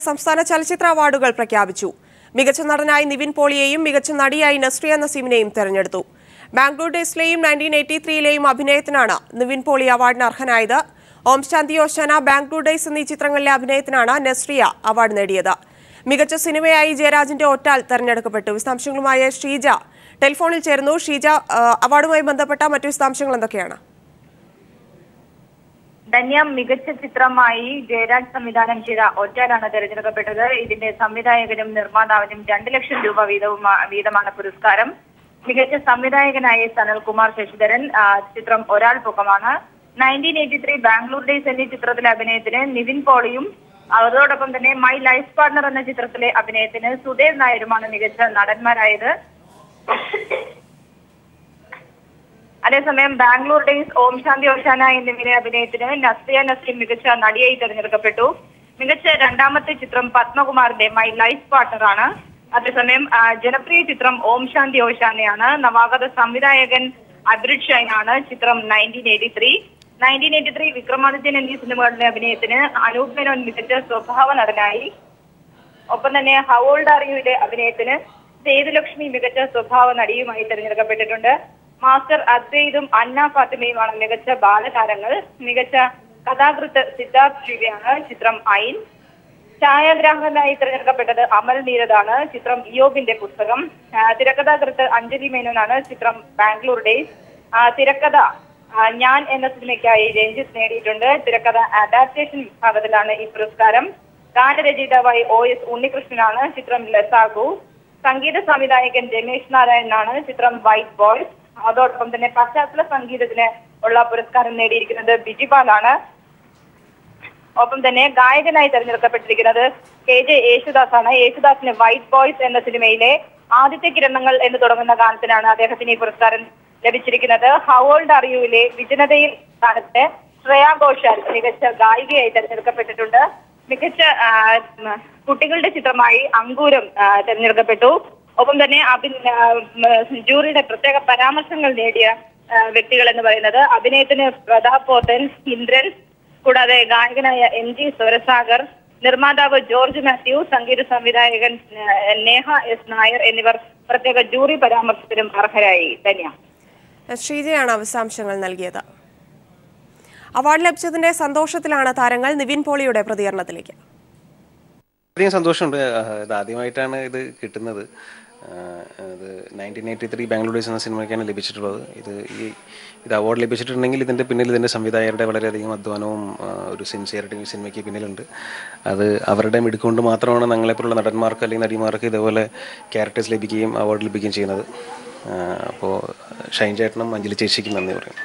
സംസ്ഥാന ചലച്ചിത്ര അവാർഡുകൾ പ്രഖ്യാപിച്ചു മികച്ച നടനായി നിവിൻ പോളിയെയും മികച്ച നടിയായി നസ്രിയ നസീമിനെയും തെരഞ്ഞെടുത്തു ബാംഗ്ലൂർ ഡേയ്സിലെയും നയൻറ്റീൻ എയ്റ്റി ത്രീയിലെയും അഭിനയത്തിനാണ് നിവിൻ പോളി അവാർഡിന് അർഹനായത് ഓം ശാന്തി ഓശാന ബാംഗ്ലൂർ ഡേയ്സ് എന്നീ ചിത്രങ്ങളിലെ അഭിനയത്തിനാണ് നസ്രിയ അവാർഡ് നേടിയത് മികച്ച സിനിമയായി ജയരാജിന്റെ ഒറ്റാൽ തെരഞ്ഞെടുക്കപ്പെട്ടു വിശദാംശങ്ങളുമായി ഷീജ ടെലിഫോണിൽ ചേർന്നു ഷീജ ആ, അവാർഡുമായി ബന്ധപ്പെട്ട മറ്റു വിശദാംശങ്ങൾ എന്തൊക്കെയാണ് ധന്യ മികച്ച ചിത്രമായി ജയരാജ് സംവിധാനം ചെയ്ത ഒറ്റാലാണ് തെരഞ്ഞെടുക്കപ്പെട്ടത് ഇതിന്റെ സംവിധായകനും നിർമ്മാതാവിനും രണ്ട് ലക്ഷം രൂപ വീതവും വീതമാണ് പുരസ്കാരം മികച്ച സംവിധായകനായ സനൽകുമാർ ശശിധരൻ ആ, ചിത്രം ഒരാൾ പൊക്കമാണ് nineteen eighty three Bangalore Days എന്നീ ചിത്രത്തിലെ അഭിനയത്തിന് നിവിൻ പോളിയും അതോടൊപ്പം തന്നെ മൈ ലൈഫ് പാർട്ണർ എന്ന ചിത്രത്തിലെ അഭിനയത്തിന് സുദേവ് നായരുമാണ് മികച്ച നടന്മാരായത് അതേസമയം ബാംഗ്ലൂർ ഡേയ്സ് ഓം ശാന്തി ഓശാന എന്നിവയിലെ അഭിനയത്തിന് നസ്രിയ നസീം മികച്ച നടിയായി തെരഞ്ഞെടുക്കപ്പെട്ടു മികച്ച രണ്ടാമത്തെ ചിത്രം പത്മകുമാറിന്റെ മൈ ലൈഫ് പാർട്ണറാണ് അതേസമയം ആ, ജനപ്രിയ ചിത്രം ഓം ശാന്തി ഓശാനയാണ് നവാഗത സംവിധായകൻ അബ്രിഡ് ഷൈനാണ് ചിത്രം nineteen eighty three nineteen eighty three Vikramadithyan എന്നീ സിനിമകളുടെ അഭിനയത്തിന് അനൂപ് മേനോൻ മികച്ച സ്വഭാവ നടനായി ഒപ്പം തന്നെ ഹൗൾഡ് അറിയുടെ അഭിനയത്തിന് സേതുലക്ഷ്മി മികച്ച സ്വഭാവ നടിയുമായി തെരഞ്ഞെടുക്കപ്പെട്ടിട്ടുണ്ട് മാസ്റ്റർ അദ്വൈതും അന്ന ഫാത്തിമയുമാണ് മികച്ച ബാലതാരങ്ങൾ മികച്ച കഥാകൃത്ത് സിദ്ധാർത്ഥ് ശിവയാണ് ചിത്രം ഐൻ ഛായാഗ്രാഹകനായി തിരഞ്ഞെടുക്കപ്പെട്ടത് അമൽ നീരദാണ് ചിത്രം ഇയോബിന്റെ പുസ്തകം ആ, തിരക്കഥാകൃത്ത് അഞ്ജലി മേനോനാണ് ചിത്രം ബാംഗ്ലൂർ ഡേയ്സ് ആ, തിരക്കഥ ആ, ഞാൻ എന്ന സിനിമയ്ക്കായി രഞ്ജിത്ത് നേടിയിട്ടുണ്ട് തിരക്കഥ അഡാപ്റ്റേഷൻ വിഭാഗത്തിലാണ് ഈ പുരസ്കാരം ഗാനരചയിതാവായി ഒ എസ് ഉണ്ണികൃഷ്ണനാണ് ചിത്രം ലസാഗു സംഗീത സംവിധായകൻ രമേശ് നാരായണനാണ് ചിത്രം വൈറ്റ് ബോയ്സ് അതോടൊപ്പം തന്നെ പശ്ചാത്തല സംഗീതത്തിന് ഉള്ള പുരസ്കാരം നേടിയിരിക്കുന്നത് ബിജിപാലാണ് ഒപ്പം തന്നെ ഗായകനായി തെരഞ്ഞെടുക്കപ്പെട്ടിരിക്കുന്നത് കെ ജെ യേശുദാസാണ് യേശുദാസിന് വൈറ്റ് ബോയ്സ് എന്ന സിനിമയിലെ ആദ്യത്തെ കിരണങ്ങൾ എന്ന് തുടങ്ങുന്ന ഗാനത്തിനാണ് അദ്ദേഹത്തിന് ഈ പുരസ്കാരം ലഭിച്ചിരിക്കുന്നത് ഹൗൾഡ് അറിയുവിലെ വിജനതയിൽ ഗാനത്തിന് ശ്രേയ ഘോഷാൽ മികച്ച ഗായികയായി തെരഞ്ഞെടുക്കപ്പെട്ടിട്ടുണ്ട് മികച്ച ആ, ഉം, കുട്ടികളുടെ ചിത്രമായി അങ്കൂരം ആ, തെരഞ്ഞെടുക്കപ്പെട്ടു ഒപ്പം തന്നെ അഭി- ആ, ഉം, ജൂറിയുടെ പ്രത്യേക പരാമർശങ്ങൾ നേടിയ ആ, വ്യക്തികൾ എന്ന് പറയുന്നത് അഭിനയത്തിന് പ്രതാപ് പോത്തൻ ഇന്ദ്രൻ കൂടാതെ ഗായകനായ എം ജി സ്വരസാഗർ നിർമ്മാതാവ് ജോർജ് മാത്യു സംഗീത സംവിധായകൻ ഏഹ്, നേഹ എസ് നായർ എന്നിവർ പ്രത്യേക ജൂറി പരാമർശത്തിനും അർഹരായി ധന്യ ശ്രീജയാണ് വിശദാംശങ്ങൾ നൽകിയത് അവാർഡ് ലഭിച്ചതിന്റെ സന്തോഷത്തിലാണ് താരങ്ങൾ നിവിൻ പോളിയുടെ പ്രതികരണത്തിലേക്ക് അധികം സന്തോഷമുണ്ട് ആഹ് ഇത് ആദ്യമായിട്ടാണ് ഇത് കിട്ടുന്നത് ആഹ് ഇത് nineteen eighty three Bangalore Days എന്ന സിനിമയ്ക്കാണ് ലഭിച്ചിട്ടുള്ളത് ഇത് ഈ ഇത് അവാർഡ് ലഭിച്ചിട്ടുണ്ടെങ്കിൽ ഇതിൻ്റെ പിന്നിൽ ഇതിൻ്റെ സംവിധായകരുടെ വളരെയധികം അധ്വാനവും ആഹ് ഒരു സിൻസിയറിറ്റിയും ഈ സിനിമയ്ക്ക് പിന്നിലുണ്ട് അത് അവരുടെ മിടുക്കൊണ്ട് മാത്രമാണ് ഞങ്ങളെപ്പോലുള്ള നടന്മാർക്ക് അല്ലെങ്കിൽ നടിമാർക്ക് ഇതേപോലെ ക്യാരക്ടേഴ്സ് ലഭിക്കുകയും അവാർഡ് ലഭിക്കുകയും ചെയ്യുന്നത് അപ്പോൾ ഷൈൻ ചേട്ടനും അഞ്ജലി ചേച്ചിക്കും നന്ദി പറയും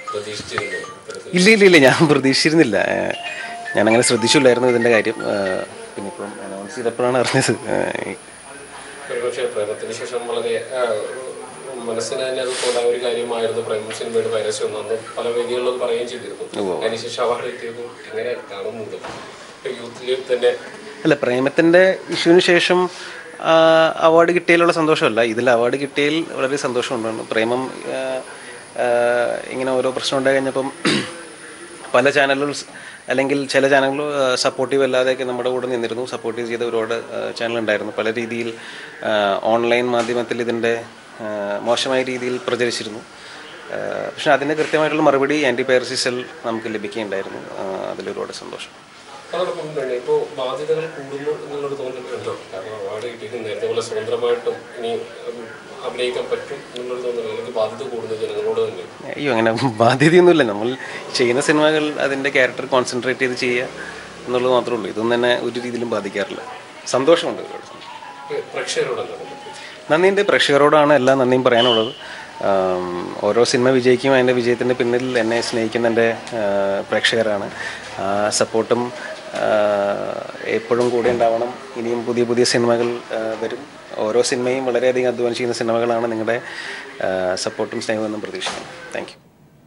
ഇല്ല ഇല്ല ഇല്ല ഞാൻ പ്രതീക്ഷിച്ചിരുന്നില്ല ഏഹ് ഞാനങ്ങനെ ശ്രദ്ധിച്ചില്ലായിരുന്നു ഇതിൻ്റെ കാര്യം ഏഹ് പിന്നെ ഇപ്പം അനൗൺസ് ചെയ്തപ്പോഴാണ് അറിഞ്ഞത് ഏഹ് ഒരുപക്ഷെ പ്രേമത്തിന് ശേഷം വളരെ ആ, മനസ്സിന് തന്നെ അത് തോന്നായ ഒരു കാര്യമായിരുന്നു പ്രേമം സിനിമയുടെ പൈരസ്യം അന്ന് പല വേദികളിലും പറയുകയും ചെയ്തിരുന്നു അതിനുശേഷം അവാർഡ് കിട്ടിയപ്പോൾ എങ്ങനെ കാണുന്നുണ്ട് യൂത്തിൽ തന്നെ അല്ല പ്രേമത്തിൻ്റെ ഇഷ്യൂവിന് ശേഷം അവാർഡ് കിട്ടിയതിലുള്ള സന്തോഷമല്ല ഇതിൽ അവാർഡ് കിട്ടിയതിൽ വളരെ സന്തോഷമുണ്ടാണ് പ്രേമം ആ, ആ, ഇങ്ങനെ ഓരോ പ്രശ്നം ഉണ്ടായി കഴിഞ്ഞപ്പം പല ചാനലുകൾ അല്ലെങ്കിൽ ചില ചാനലുകൾ സപ്പോർട്ടീവ് അല്ലാതെയൊക്കെ നമ്മുടെ കൂടെ നിന്നിരുന്നു സപ്പോർട്ടീവ് ചെയ്ത ഒരുപാട് ചാനൽ ഉണ്ടായിരുന്നു പല രീതിയിൽ ആ, ഓൺലൈൻ മാധ്യമത്തിൽ ഇതിൻ്റെ ആ, മോശമായ രീതിയിൽ പ്രചരിച്ചിരുന്നു ആ, പക്ഷേ അതിന് കൃത്യമായിട്ടുള്ള മറുപടി ആൻറ്റി പൈറസി സെൽ നമുക്ക് ലഭിക്കുകയുണ്ടായിരുന്നു ആ, അതിലൊരുപാട് സന്തോഷം അതോടൊപ്പം തന്നെ ഇപ്പോൾ ബാധ്യതകൾ കൂടുന്നു എന്നുള്ളൊരു തോന്നലുണ്ടോ കാരണം അവാർഡ് കിട്ടിയിട്ട് നേരത്തെ പോലെ സ്വതന്ത്രമായിട്ടും ഇനി ഉം, അഭിനയിക്കാൻ പറ്റും എന്നുള്ളൊരു തോന്നൽ അല്ലെങ്കിൽ ബാധ്യത കൂടുന്നു ജനങ്ങളോട് തന്നെ അയ്യോ അങ്ങനെ ബാധ്യതയൊന്നുമില്ല നമ്മൾ ചെയ്യുന്ന സിനിമകൾ അതിൻ്റെ ക്യാരക്ടർ കോൺസെൻട്രേറ്റ് ചെയ്ത് ചെയ്യുക എന്നുള്ളത് മാത്രമേ ഉള്ളൂ ഇതൊന്നും തന്നെ ഒരു രീതിയിലും ബാധിക്കാറില്ല സന്തോഷമുണ്ട് ഒരുപാട് സന്തോഷം. ഏ, പ്രേക്ഷകരോട് എന്താണ് നന്ദിൻ്റെ പ്രേക്ഷകരോടാണ് എല്ലാ നന്ദിയും പറയാനുള്ളത് ആം, ഓരോ സിനിമ വിജയിക്കും അതിൻ്റെ വിജയത്തിൻ്റെ പിന്നിൽ എന്നെ സ്നേഹിക്കുന്ന എൻ്റെ ആ, പ്രേക്ഷകരാണ് ആ സപ്പോർട്ടും എപ്പോഴും കൂടെ ഉണ്ടാവണം ഇനിയും പുതിയ പുതിയ സിനിമകൾ ആ, വരും ഓരോ സിനിമയും വളരെയധികം അധ്വാനിച്ചിരിക്കുന്ന സിനിമകളാണ് നിങ്ങളുടെ സപ്പോർട്ടും സ്നേഹമെന്നും പ്രതീക്ഷിക്കുന്നു താങ്ക് യു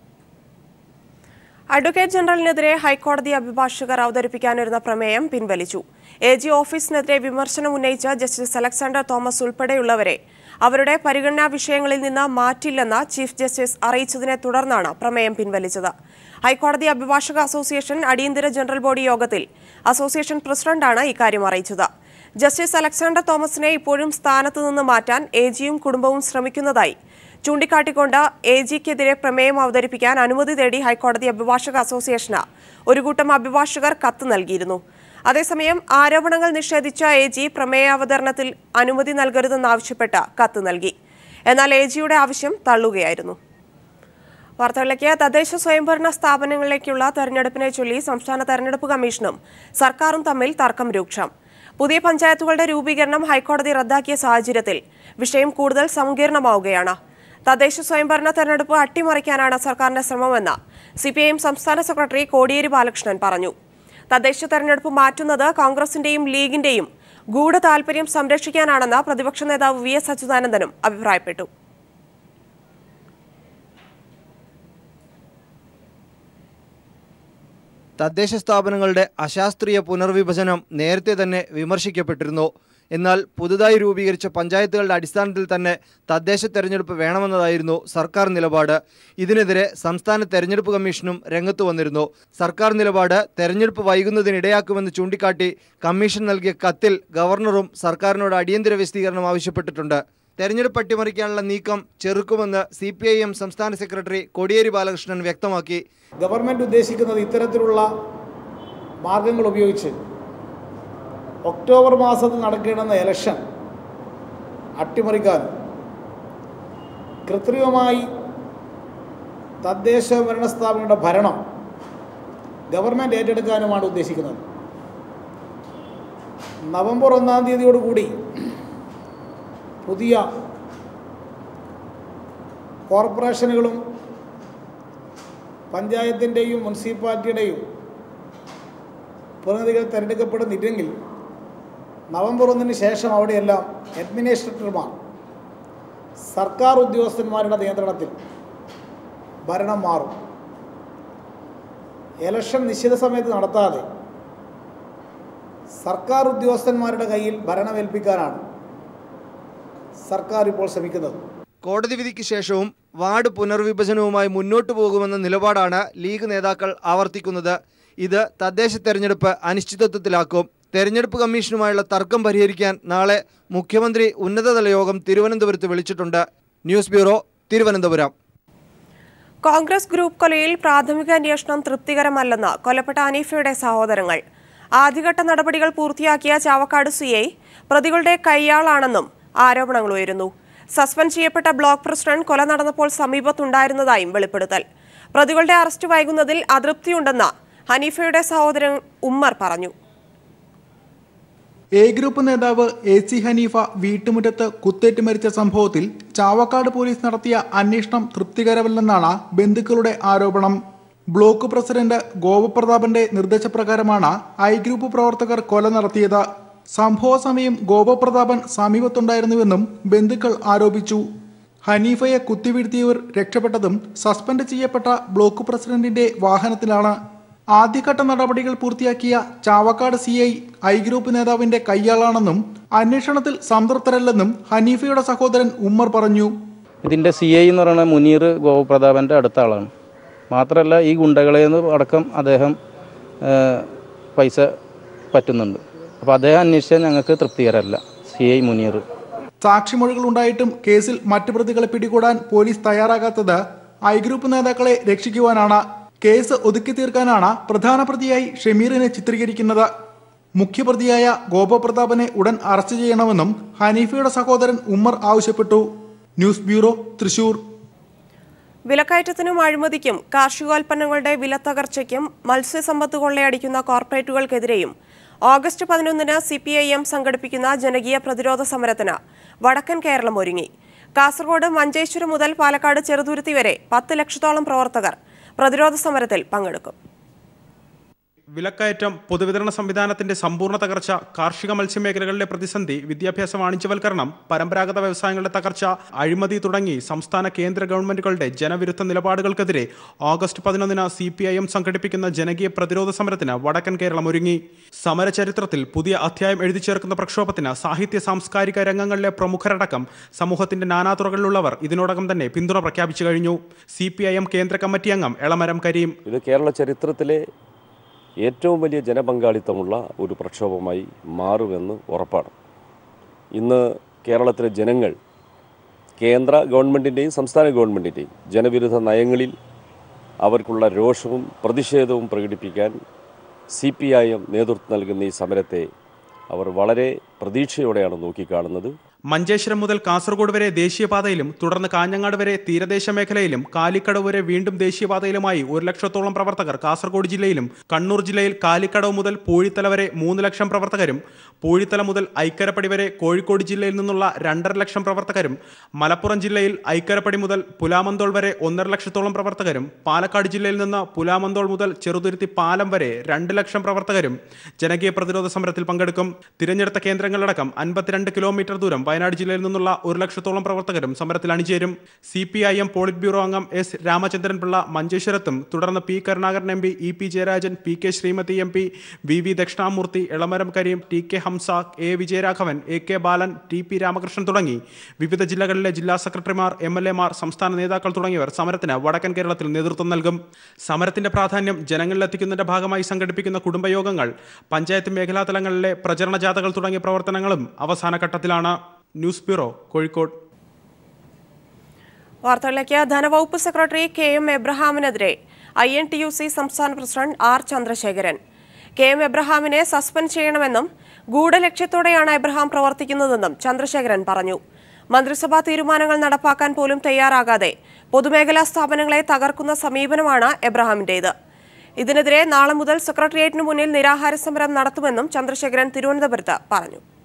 അഡ്വക്കേറ്റ് ജനറലിനെതിരെ ഹൈക്കോടതി അഭിഭാഷകർ അവതരിപ്പിക്കാനിരുന്ന പ്രമേയം പിൻവലിച്ചു എ ജി ഓഫീസിനെതിരെ വിമർശനം ഉന്നയിച്ച ജസ്റ്റിസ് അലക്സാണ്ടർ തോമസ് ഉൾപ്പെടെയുള്ളവരെ അവരുടെ പരിഗണനാ വിഷയങ്ങളിൽ നിന്ന് മാറ്റില്ലെന്ന് ചീഫ് ജസ്റ്റിസ് അറിയിച്ചതിനെ തുടർന്നാണ് പ്രമേയം പിൻവലിച്ചത് ഹൈക്കോടതി അഭിഭാഷക അസോസിയേഷൻ അടിയന്തര ജനറൽ ബോഡി യോഗത്തിൽ അസോസിയേഷൻ പ്രസിഡന്റാണ് ഇക്കാര്യം അറിയിച്ചത് ജസ്റ്റിസ് അലക്സാണ്ടർ തോമസിനെ ഇപ്പോഴും സ്ഥാനത്ത് നിന്ന് മാറ്റാൻ എ ജിയും കുടുംബവും ശ്രമിക്കുന്നതായി ചൂണ്ടിക്കാട്ടിക്കൊണ്ട് എ ജിക്കെതിരെ പ്രമേയം അവതരിപ്പിക്കാൻ അനുമതി തേടി ഹൈക്കോടതി അഭിഭാഷക അസോസിയേഷന് ഒരു കൂട്ടം അഭിഭാഷകർ കത്ത് നൽകിയിരുന്നു അതേസമയം ആരോപണങ്ങൾ നിഷേധിച്ച എ ജി പ്രമേയാവതരണത്തിൽ അനുമതി നൽകരുതെന്നാവശ്യപ്പെട്ട് കത്ത് നൽകി എന്നാൽ എ ജിയുടെ ആവശ്യം തള്ളുകയായിരുന്നു വാർത്തകളിലേക്ക് തദ്ദേശ സ്വയംഭരണ സ്ഥാപനങ്ങളിലേക്കുള്ള തെരഞ്ഞെടുപ്പിനെ ചൊല്ലി സംസ്ഥാന തെരഞ്ഞെടുപ്പ് കമ്മീഷനും സർക്കാരും തമ്മിൽ തർക്കം രൂക്ഷം പുതിയ പഞ്ചായത്തുകളുടെ രൂപീകരണം ഹൈക്കോടതി റദ്ദാക്കിയ സാഹചര്യത്തിൽ വിഷയം കൂടുതൽ സങ്കീർണമാവുകയാണ് തദ്ദേശ സ്വയംഭരണ തെരഞ്ഞെടുപ്പ് അട്ടിമറിക്കാനാണ് സർക്കാരിന്റെ ശ്രമമെന്ന് സിപിഐഎം സംസ്ഥാന സെക്രട്ടറി കോടിയേരി ബാലകൃഷ്ണൻ പറഞ്ഞു തദ്ദേശ തെരഞ്ഞെടുപ്പ് മാറ്റുന്നത് കോൺഗ്രസിന്റെയും ലീഗിന്റെയും ഗൂഢ താൽപര്യം സംരക്ഷിക്കാനാണെന്ന് പ്രതിപക്ഷ നേതാവ് വി എസ് അച്യുതാനന്ദനും അഭിപ്രായപ്പെട്ടു തദ്ദേശ സ്ഥാപനങ്ങളുടെ അശാസ്ത്രീയ പുനർവിഭജനം നേരത്തെ തന്നെ വിമർശിക്കപ്പെട്ടിരുന്നു എന്നാൽ പുതുതായി രൂപീകരിച്ച പഞ്ചായത്തുകളുടെ അടിസ്ഥാനത്തിൽ തന്നെ തദ്ദേശ തെരഞ്ഞെടുപ്പ് വേണമെന്നതായിരുന്നു സർക്കാർ നിലപാട് ഇതിനെതിരെ സംസ്ഥാന തെരഞ്ഞെടുപ്പ് കമ്മീഷനും രംഗത്ത് വന്നിരുന്നു സർക്കാർ നിലപാട് തെരഞ്ഞെടുപ്പ് വൈകുന്നതിനിടയാക്കുമെന്ന് ചൂണ്ടിക്കാട്ടി കമ്മീഷൻ നൽകിയ കത്തിൽ ഗവർണറും സർക്കാരിനോട് അടിയന്തര വിശദീകരണം ആവശ്യപ്പെട്ടിട്ടുണ്ട് തെരഞ്ഞെടുപ്പ് അട്ടിമറിക്കാനുള്ള നീക്കം ചെറുക്കുമെന്ന് സി സംസ്ഥാന സെക്രട്ടറി കോടിയേരി ബാലകൃഷ്ണൻ വ്യക്തമാക്കി ഗവൺമെൻറ് ഉദ്ദേശിക്കുന്നത് ഇത്തരത്തിലുള്ള മാർഗങ്ങൾ ഉപയോഗിച്ച് ഒക്ടോബർ മാസത്തിൽ നടക്കേണ്ടുന്ന ഇലക്ഷൻ അട്ടിമറിക്കാനും കൃത്രിമമായി തദ്ദേശ ഭരണ സ്ഥാപനങ്ങളുടെ ഭരണം ഗവൺമെൻറ് ഏറ്റെടുക്കാനുമാണ് ഉദ്ദേശിക്കുന്നത് നവംബർ ഒന്നാം തീയതിയോടുകൂടി പുതിയ കോർപ്പറേഷനുകളും പഞ്ചായത്തിൻ്റെയും മുനിസിപ്പാലിറ്റിയുടെയും പ്രതിനിധികൾ തിരഞ്ഞെടുക്കപ്പെടുന്നില്ലെങ്കിൽ നവംബർ ഒന്നിന് ശേഷം അവിടെയെല്ലാം അഡ്മിനിസ്ട്രേറ്റർമാർ സർക്കാർ ഉദ്യോഗസ്ഥന്മാരുടെ നിയന്ത്രണത്തിൽ ഭരണം മാറും ഇലക്ഷൻ നിശ്ചിത സമയത്ത് നടത്താതെ സർക്കാർ ഉദ്യോഗസ്ഥന്മാരുടെ കയ്യിൽ ഭരണമേൽപ്പിക്കാനാണ് സർക്കാർ ഇപ്പോൾ ശ്രമിക്കുന്നത് കോടതി വിധിക്ക് ശേഷവും വാർഡ് പുനർവിഭജനവുമായി മുന്നോട്ടു പോകുമെന്ന നിലപാടാണ് ലീഗ് നേതാക്കൾ ആവർത്തിക്കുന്നത് ഇത് തദ്ദേശ തെരഞ്ഞെടുപ്പ് അനിശ്ചിതത്വത്തിലാക്കും തെരഞ്ഞെടുപ്പ് കമ്മീഷനുമായുള്ള തർക്കം പരിഹരിക്കാൻ നാളെ മുഖ്യമന്ത്രി ഉന്നതതല യോഗം തിരുവനന്തപുരത്ത് വിളിച്ചിട്ടുണ്ട് news bureau Thiruvananthapuram Congress group കൊലയിൽ പ്രാഥമിക അന്വേഷണം തൃപ്തികരമല്ലെന്ന് കൊല്ലപ്പെട്ട അനീഫയുടെ സഹോദരങ്ങൾ ആദ്യഘട്ട നടപടികൾ പൂർത്തിയാക്കിയ ചാവക്കാട് സി ഐ പ്രതികളുടെ കൈയാളാണെന്നും ആരോപണങ്ങൾ ഉയരുന്നു സസ്പെൻഡ് ചെയ്യപ്പെട്ട ബ്ലോക്ക് പ്രസിഡന്റ് കൊല നടന്നപ്പോൾ സമീപത്തുണ്ടായിരുന്നതായും വെളിപ്പെടുത്തൽ പ്രതികളുടെ അറസ്റ്റ് വൈകുന്നതിൽ അതൃപ്തിയുണ്ടെന്ന് ഹനീഫയുടെ സഹോദരൻ ഉമ്മർ പറഞ്ഞു എ ഗ്രൂപ്പ് നേതാവ് എ സി ഹനീഫ വീട്ടുമുറ്റത്ത് കുത്തേറ്റ് മരിച്ച സംഭവത്തിൽ ചാവക്കാട് പോലീസ് നടത്തിയ അന്വേഷണം തൃപ്തികരമല്ലെന്നാണ് ബന്ധുക്കളുടെ ആരോപണം ബ്ലോക്ക് പ്രസിഡന്റ് ഗോപപ്രതാപന്റെ നിർദ്ദേശപ്രകാരമാണ് ഐ ഗ്രൂപ്പ് പ്രവർത്തകർ കൊല നടത്തിയത് സംഭവ സമയം ഗോപപ്രതാപൻ സമീപത്തുണ്ടായിരുന്നുവെന്നും ബന്ധുക്കൾ ആരോപിച്ചു ഹനീഫയെ കുത്തിവീഴ്ത്തിയവർ രക്ഷപ്പെട്ടതും സസ്പെൻഡ് ചെയ്യപ്പെട്ട ബ്ലോക്ക് പ്രസിഡന്റിന്റെ വാഹനത്തിലാണ് ആദ്യഘട്ട നടപടികൾ പൂർത്തിയാക്കിയ Chavakkad C I I group നേതാവിന്റെ കയ്യാളാണെന്നും അന്വേഷണത്തിൽ സംതൃപ്തരല്ലെന്നും ഹനീഫയുടെ സഹോദരൻ ഉമ്മർ പറഞ്ഞു ഇതിൻ്റെ സി ഐ എന്ന് പറയുന്ന മുനീർ ഗോപപ്രതാപൻ്റെ അടുത്ത ആളാണ് മാത്രമല്ല ഈ ഗുണ്ടകളെ നിന്ന് അടക്കം അദ്ദേഹം ആ, പൈസ പറ്റുന്നുണ്ട് അപ്പോൾ അദ്ദേഹം അന്വേഷിച്ചാൽ ഞങ്ങൾക്ക് തൃപ്തികരമല്ല സി ഐ മുനീർ സാക്ഷിമൊഴികൾ ഉണ്ടായിട്ടും കേസിൽ മറ്റു പ്രതികളെ പിടികൂടാൻ പോലീസ് തയ്യാറാകാത്തത് ഐ ഗ്രൂപ്പ് നേതാക്കളെ രക്ഷിക്കുവാനാണ് കേസ് ഒതുക്കി തീർക്കാനാണ് പ്രധാന പ്രതിയായി ഷമീറിനെ ചിത്രീകരിക്കുന്നത് മുഖ്യപ്രതിയായ ഗോപപ്രതാപനെ ഉടൻ അറസ്റ്റ് ചെയ്യണമെന്നും ഹനീഫയുടെ സഹോദരൻ ഉമ്മർ ആവശ്യപ്പെട്ടു ന്യൂസ് ബ്യൂറോ തൃശൂർ വിലക്കയറ്റത്തിനും അഴിമതിക്കും കാർഷികോൽപ്പന്നങ്ങളുടെ വിലത്തകർച്ചയ്ക്കും മത്സ്യസമ്പത്ത് കൊള്ളയടിക്കുന്ന കോർപ്പറേറ്റുകൾക്കെതിരെയും ഓഗസ്റ്റ് പതിനൊന്നിന് സി പി ഐ എം സംഘടിപ്പിക്കുന്ന ജനകീയ പ്രതിരോധ സമരത്തിന് വടക്കൻ കേരളം ഒരുങ്ങി കാസർഗോഡ് മഞ്ചേശ്വരം മുതൽ പാലക്കാട് ചെറുതുരുത്തി വരെ പത്ത് ലക്ഷത്തോളം പ്രവർത്തകർ പ്രതിരോധ സമരത്തിൽ പങ്കെടുക്കും വിലക്കയറ്റം പൊതുവിതരണ സംവിധാനത്തിന്റെ സമ്പൂർണ്ണ തകർച്ച കാർഷിക മത്സ്യമേഖലകളിലെ പ്രതിസന്ധി വിദ്യാഭ്യാസ വാണിജ്യവൽക്കരണം പരമ്പരാഗത വ്യവസായങ്ങളുടെ തകർച്ച അഴിമതി തുടങ്ങി സംസ്ഥാന കേന്ദ്ര ഗവൺമെന്റുകളുടെ ജനവിരുദ്ധ നിലപാടുകൾക്കെതിരെ ഓഗസ്റ്റ് പതിനൊന്നിന് സി പി ഐ എം സംഘടിപ്പിക്കുന്ന ജനകീയ പ്രതിരോധ സമരത്തിന് വടക്കൻ കേരളം ഒരുങ്ങി സമരചരിത്രത്തിൽ പുതിയ അധ്യായം എഴുതി ചേർക്കുന്ന പ്രക്ഷോഭത്തിന് സാഹിത്യ സാംസ്കാരിക രംഗങ്ങളിലെ പ്രമുഖരടക്കം സമൂഹത്തിന്റെ നാനാതുറകളിലുള്ളവർ ഇതിനോടകം തന്നെ പിന്തുണ പ്രഖ്യാപിച്ചു കഴിഞ്ഞു സി പി ഐ എം കേന്ദ്ര കമ്മിറ്റി അംഗം എളമരം കരീം ഇത് കേരള ചരിത്രത്തിലെ ഏറ്റവും വലിയ ജനപങ്കാളിത്തമുള്ള ഒരു പ്രക്ഷോഭമായി മാറുമെന്ന് ഉറപ്പാണ് ഇന്ന് കേരളത്തിലെ ജനങ്ങൾ കേന്ദ്ര ഗവൺമെൻറ്റിൻ്റെയും സംസ്ഥാന ഗവൺമെൻറ്റിൻ്റെയും ജനവിരുദ്ധ നയങ്ങളിൽ അവർക്കുള്ള രോഷവും പ്രതിഷേധവും പ്രകടിപ്പിക്കാൻ സി പി ഐ എം നേതൃത്വം നൽകുന്ന ഈ സമരത്തെ അവർ വളരെ പ്രതീക്ഷയോടെയാണ് നോക്കിക്കാണുന്നത് മഞ്ചേശ്വരം മുതൽ കാസർഗോഡ് വരെ ദേശീയപാതയിലും തുടർന്ന് കാഞ്ഞങ്ങാട് വരെ തീരദേശ മേഖലയിലും കാലിക്കടവ് വരെ വീണ്ടും ദേശീയപാതയിലുമായി ഒരു ലക്ഷത്തോളം പ്രവർത്തകർ കാസർഗോഡ് ജില്ലയിലും കണ്ണൂർ ജില്ലയിൽ കാലിക്കടവ് മുതൽ പൂഴിത്തല വരെ മൂന്ന് ലക്ഷം പ്രവർത്തകരും പൂഴിത്തല മുതൽ ഐക്കരപ്പടി വരെ കോഴിക്കോട് ജില്ലയിൽ നിന്നുള്ള രണ്ടര ലക്ഷം പ്രവർത്തകരും മലപ്പുറം ജില്ലയിൽ ഐക്കരപ്പടി മുതൽ പുലാമന്തോൾ വരെ ഒന്നര ലക്ഷത്തോളം പ്രവർത്തകരും പാലക്കാട് ജില്ലയിൽ നിന്ന് പുലാമന്തോൾ മുതൽ ചെറുതുരുത്തി പാലം വരെ രണ്ട് ലക്ഷം പ്രവർത്തകരും ജനകീയ പ്രതിരോധ സമരത്തിൽ പങ്കെടുക്കും തിരഞ്ഞെടുത്ത കേന്ദ്രങ്ങളിലടക്കം അൻപത്തിരണ്ട് കിലോമീറ്റർ ദൂരം വയനാട് ജില്ലയിൽ നിന്നുള്ള ഒരു ലക്ഷത്തോളം പ്രവർത്തകരും സമരത്തിൽ അണിചേരും C P I M polit bureau അംഗം എസ് രാമചന്ദ്രൻ പിള്ള മഞ്ചേശ്വരത്തും തുടർന്ന് P Karunakaran M P E P Jayarajan P K Sreemathi M P V V Dakshinamoorthy Elamaram Kareem T K Hamza A Vijayaraghavan A K Balan T P Ramakrishnan തുടങ്ങി വിവിധ ജില്ലകളിലെ ജില്ലാ സെക്രട്ടറിമാർ എം എൽ എമാർ സംസ്ഥാന നേതാക്കൾ തുടങ്ങിയവർ സമരത്തിന് വടക്കൻ കേരളത്തിൽ നേതൃത്വം നൽകും സമരത്തിന്റെ പ്രാധാന്യം ജനങ്ങളിലെത്തിക്കുന്നതിന്റെ ഭാഗമായി സംഘടിപ്പിക്കുന്ന കുടുംബയോഗങ്ങൾ പഞ്ചായത്ത് മേഖലാ തലങ്ങളിലെ പ്രചരണ ജാഥകൾ തുടങ്ങിയ പ്രവർത്തനങ്ങളും അവസാന ഘട്ടത്തിലാണ് ന്യൂസ് ബ്യൂറോ കോഴിക്കോട് വാർത്തകളിലേക്ക് ധനവകുപ്പ് സെക്രട്ടറി കെ എം എബ്രഹാമിനെതിരെ I N T U C സംസ്ഥാന പ്രസിഡന്റ് ആർ ചന്ദ്രശേഖരൻ കെ എം എബ്രഹാമിനെ സസ്പെൻഡ് ചെയ്യണമെന്നും ഗൂഢലക്ഷ്യത്തോടെയാണ് എബ്രഹാം പ്രവർത്തിക്കുന്നതെന്നും ചന്ദ്രശേഖരൻ പറഞ്ഞു മന്ത്രിസഭാ തീരുമാനങ്ങൾ നടപ്പാക്കാൻ പോലും തയ്യാറാകാതെ പൊതുമേഖലാ സ്ഥാപനങ്ങളെ തകർക്കുന്ന സമീപനമാണ് എബ്രഹാമിന്റേത് ഇതിനെതിരെ നാളെ മുതൽ സെക്രട്ടേറിയറ്റിന് മുന്നിൽ നിരാഹാര സമരം നടത്തുമെന്നും ചന്ദ്രശേഖരൻ തിരുവനന്തപുരത്ത് പറഞ്ഞു